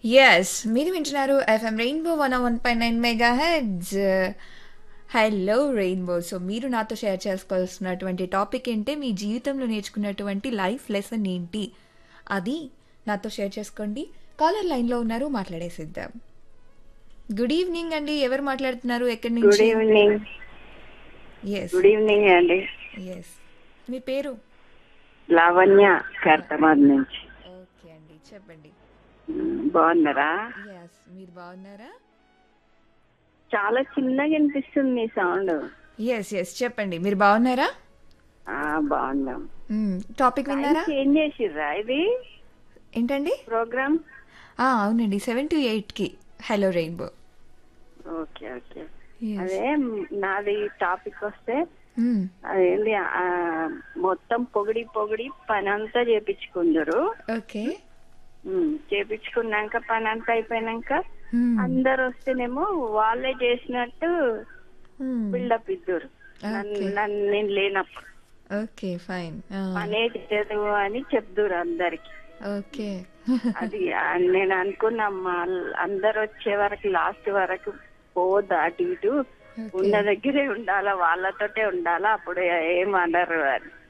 Yes మీరు వింటున్నారు FM rainbow one one point nine mega heads hello rainbow so మీరు నాతో షేర్ చేసుకోవాల్సినటువంటి టాపిక్ ఏంటి మీ జీవితంలో నేర్చుకున్నటువంటి లైఫ్ లెసన్ ఏంటి అది నాతో షేర్ చేసుకోండి కాలర్ లైన్లో ఉన్నారు మాట్లాడేసిద్దాం గుడ్ ఈవినింగ్ అండి ఎవరు మాట్లాడుతున్నారు ఎక్కడి గుడ్ నుంచి ఈవినింగ్ ఎస్ గుడ్ ఈవినింగ్ అండి ఎస్ మీ పేరు లావణ్య కర్తమాద్ నుంచి ఓకే అండి చెప్పండి మ్, బాగున్నారా ఎస్ మీరు బాగున్నారా చాలా చిన్నగా వినిపిస్తుంది మీ సౌండ్ ఎస్ ఎస్ చెప్పండి మీరు బాగున్నారా ఆ, బాగున్నాం టాపిక్ విన్నారా చేంజ్ చేసిర్రా ఇది ఏంటండి ప్రోగ్రామ్ ఆ, అవునండి సెవెన్ టు ఎయిట్కి హలో రెయిన్బో ఓకే ఓకే అదే మ్, నాది టాపిక్ వస్తే మ్మ్. అదేంటి ఆ, మొత్తం పొగిడి పొగిడి పని అంతా చేపించుకుందరు ఓకే మ్, చేపించుకున్నాక పని అంతా అయిపోయినాక మ్మ్. అందరు వస్తేనేమో వాళ్ళే చేసినట్టు మ్మ్. బిల్డప్ ఇద్దరు Okay. నన్ను నేను లేనప్పుడు ఓకే ఫైన్ ఆ, పనే చేయదు అని చెప్దురు అందరికి ఓకే అది ఆ, నేను అనుకున్నమ్మా అందరు వచ్చే వరకు లాస్ట్ వరకు పోవద్దు అటు ఇటు Okay. ఉన్న దగ్గరే ఉండాలా వాళ్ళతోటే ఉండాలా అప్పుడు ఏమనరు అని